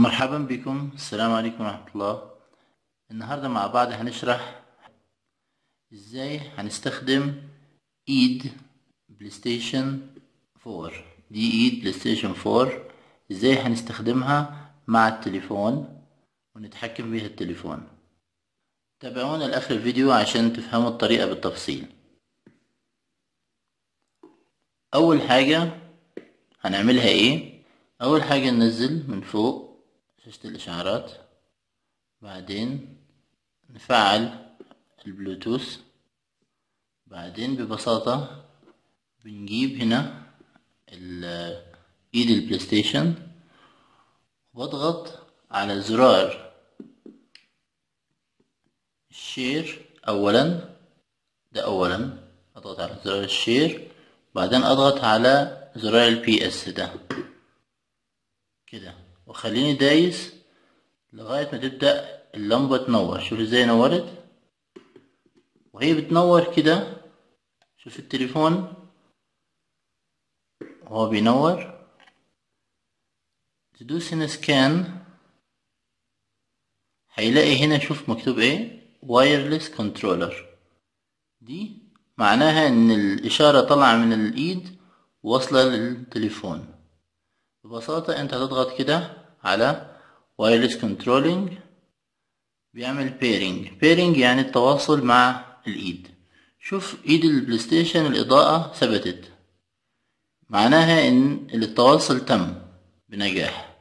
مرحبا بكم السلام عليكم ورحمة الله النهاردة مع بعض هنشرح ازاي هنستخدم ايد بلاي ستيشن 4 دي ايد بلاي ستيشن 4 ازاي هنستخدمها مع التليفون ونتحكم بيها التليفون تابعونا لاخر الفيديو عشان تفهموا الطريقة بالتفصيل اول حاجة هنعملها ايه اول حاجة ننزل من فوق شاشة الإشعارات بعدين نفعل البلوتوث بعدين ببساطة بنجيب هنا ايد البلاي ستيشن واضغط على زرار الشير اولا ده اولا اضغط على زرار الشير بعدين اضغط على زرار البي اس ده كده وخليني دايس لغاية ما تبدأ اللمبة تنور شوف ازاي نورت وهي بتنور كده شوف التليفون وهو بينور تدوس هنا سكان هيلاقي هنا شوف مكتوب ايه وايرلس كنترولر دي معناها ان الاشارة طالعة من الايد واصلة للتليفون ببساطة انت هتضغط كده على wireless controlling بيعمل pairing pairing يعني التواصل مع الايد شوف ايد البلاي ستيشن الاضاءة ثبتت معناها ان التواصل تم بنجاح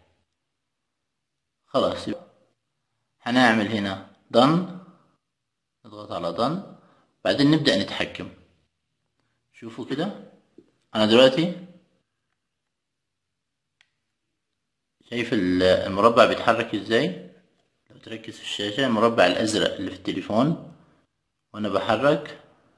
خلاص هنعمل هنا done نضغط على done بعدين نبدأ نتحكم شوفوا كده انا دلوقتي شايف المربع بيتحرك ازاي لو تركز في الشاشة المربع الازرق اللي في التليفون وانا بحرك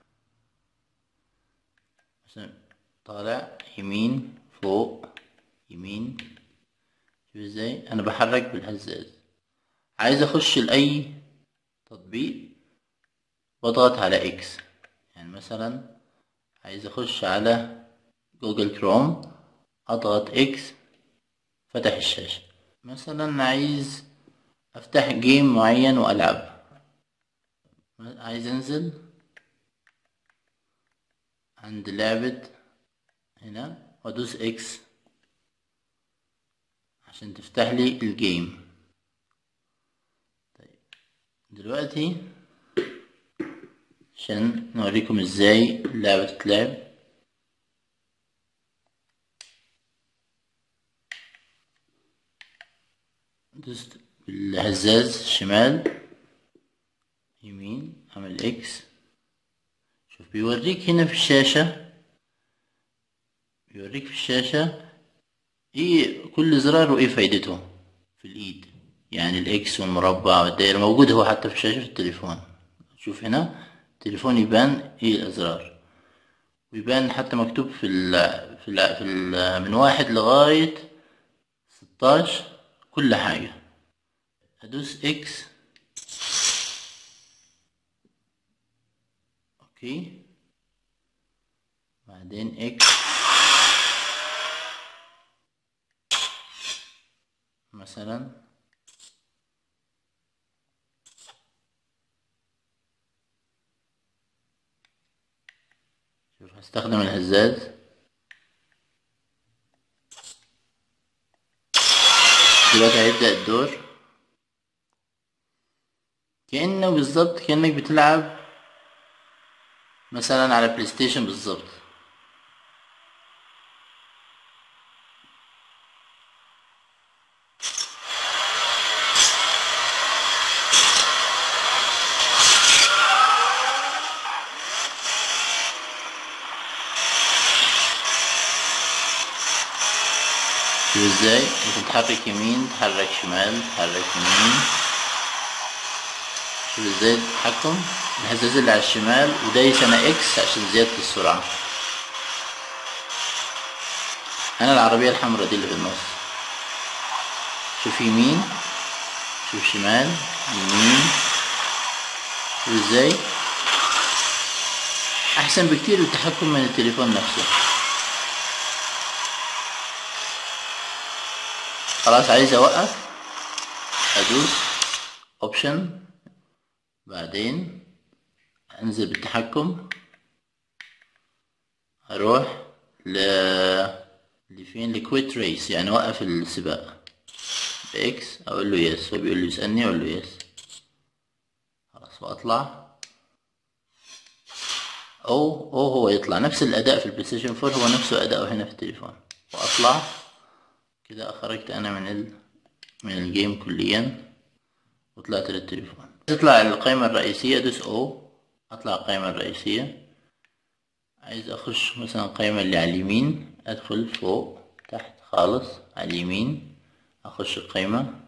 مثلا طالع يمين فوق يمين شوف ازاي انا بحرك بالهزاز عايز اخش لاي تطبيق بضغط على اكس يعني مثلا عايز اخش على جوجل كروم اضغط اكس فتح الشاشة مثلا عايز افتح جيم معين والعب عايز انزل عند لعبة هنا وادوس اكس عشان تفتح لي الجيم طيب دلوقتي عشان نوريكم ازاي اللعبة تتلعب دوست بالهزاز شمال يمين اعمل اكس شوف بيوريك هنا في الشاشة بيوريك في الشاشة ايه كل زرار وايه فايدته في الايد يعني الاكس والمربع والدائرة موجود هو حتى في شاشة التليفون شوف هنا التليفون يبان ايه الازرار ويبان حتى مكتوب في ال في ال في ال من واحد لغاية ستاش كل حاجة هدوس اكس اوكي بعدين اكس مثلا شوف هستخدم الهزاز دلوقتي هيبدأ الدور كأنه بالظبط كأنك بتلعب مثلا على بلاي ستيشن بالظبط شوف ازاي تتحرك يمين تحرك شمال تحرك يمين شوف ازاي التحكم الهزاز اللي على الشمال ودايس انا اكس عشان زيادة السرعة انا العربية الحمراء دي اللي في النص شوف يمين شوف شمال يمين شوف ازاي احسن بكتير التحكم من التليفون نفسه خلاص عايز اوقف ادوس اوبشن بعدين انزل بالتحكم اروح ل لفين لكويت ريس يعني وقف السباق باكس اقول له يس هو بيقول لي يسألني اقول له يس خلاص واطلع او او هو يطلع نفس الاداء في البلاي ستيشن 4 هو نفسه اداؤه هنا في التليفون واطلع كده خرجت انا من ال... من الجيم كليا وطلعت للتليفون تطلع القائمة الرئيسية دوس او اطلع القائمة الرئيسية عايز اخش مثلا القائمة اللي على اليمين ادخل فوق تحت خالص على اليمين اخش القائمة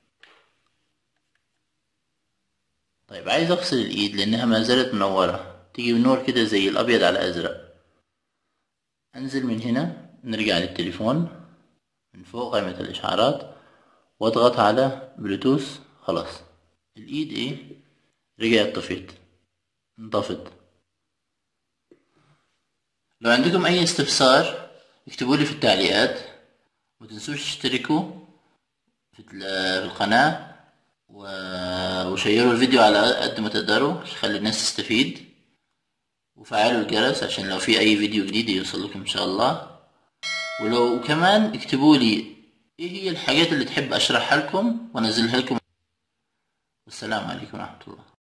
طيب عايز افصل الايد لانها ما زالت منورة تيجي بنور كده زي الابيض على ازرق انزل من هنا نرجع للتليفون من فوق قائمة الاشعارات واضغط على بلوتوث خلاص الايد ايه رجعت طفيت انطفت لو عندكم اي استفسار اكتبوا لي في التعليقات وتنسوش تشتركوا في القناة وشيروا الفيديو على قد ما تقدروا عشان خلي الناس تستفيد وفعلوا الجرس عشان لو في اي فيديو جديد يوصل لكم ان شاء الله ولو كمان اكتبوا لي ايه هي الحاجات اللي تحب اشرحها لكم وانزلها لكم والسلام عليكم ورحمة الله